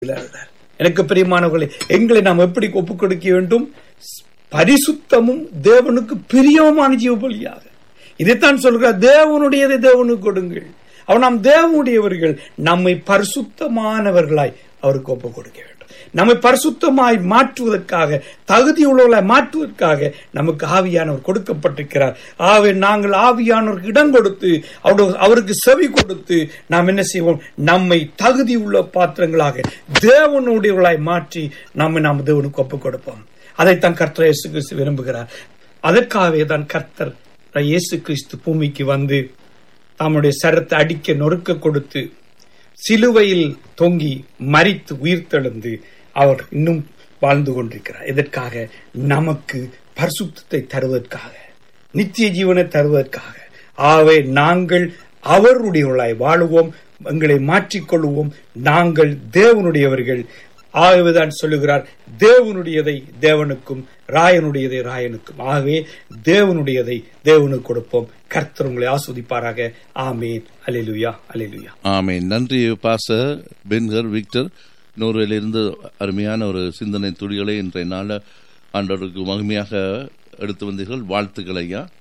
இருக்கிறார். எனக்கு பிரியமானவர்களே எங்களை நாம் எப்படி ஒப்புக் கொடுக்க வேண்டும் பரிசுத்தமும் தேவனுக்கு பிரியமான ஜீவ பலியாக இதைத்தான் சொல்கிறார் தேவனுடையதை தேவனுக்கு கொடுங்கள் அவர் நாம் தேவனுடையவர்கள் நம்மை பரிசுத்தமானவர்களாய் அவருக்கு ஒப்புக் கொடுக்க வேண்டும் நம்மை பரிசுத்தமாய் மாற்றுவதற்காக தகுதி உள்ளவர்களாய் மாற்றுவதற்காக நமக்கு ஆவியானவர் கொடுக்கப்பட்டிருக்கிறார் ஆகவே நாங்கள் ஆவியானவருக்கு இடம் கொடுத்து அவரு- அவருக்கு செவி கொடுத்து நாம் என்ன செய்வோம் நம்மை தகுதி உள்ள பாத்திரங்களாக தேவனுடையவர்களாய் மாற்றி நம்மை நாம் தேவனுக்கு ஒப்புக் கொடுப்போம் அதைத்தான் கர்த்தர் இயேசு கிறிஸ்து விரும்புகிறார் அதற்காகவே தான் கர்த்தர் இயேசு கிறிஸ்து பூமிக்கு வந்து தம்முடைய சரத்தை அடிக்க நொறுக்க கொடுத்து சிலுவையில் தொங்கி மரித்து உயிர்த்தெழுந்து அவர் இன்னும் வாழ்ந்து கொண்டிருக்கிறார் இதற்காக நமக்கு பரிசுத்தத்தை தருவதற்காக நித்திய ஜீவனை தருவதற்காக ஆகவே நாங்கள் அவருடையவர்களாய் வாழுவோம் எங்களை மாற்றிக்கொள்வோம் நாங்கள் தேவனுடையவர்கள் ஆகவேதான் சொல்லுகிறார் தேவனுடையதை தேவனுக்கும் ராயனுடையதை ராயனுக்கும் ஆகவே தேவனுடையதை தேவனுக்கு கொடுப்போம் கர்த்தர் உங்களை ஆஸ்வதிப்பாராக ஆமேன் அலிலுயா அலிலுயா ஆமென் நன்றி பாச பென்கர் விக்டர் நூறிலிருந்து அருமையான ஒரு சிந்தனை துளிகளை இன்றைய நாள் ஆண்டவருக்கு மகிமையாக எடுத்து வந்தீர்கள் வாழ்த்துக்கள் ஐயா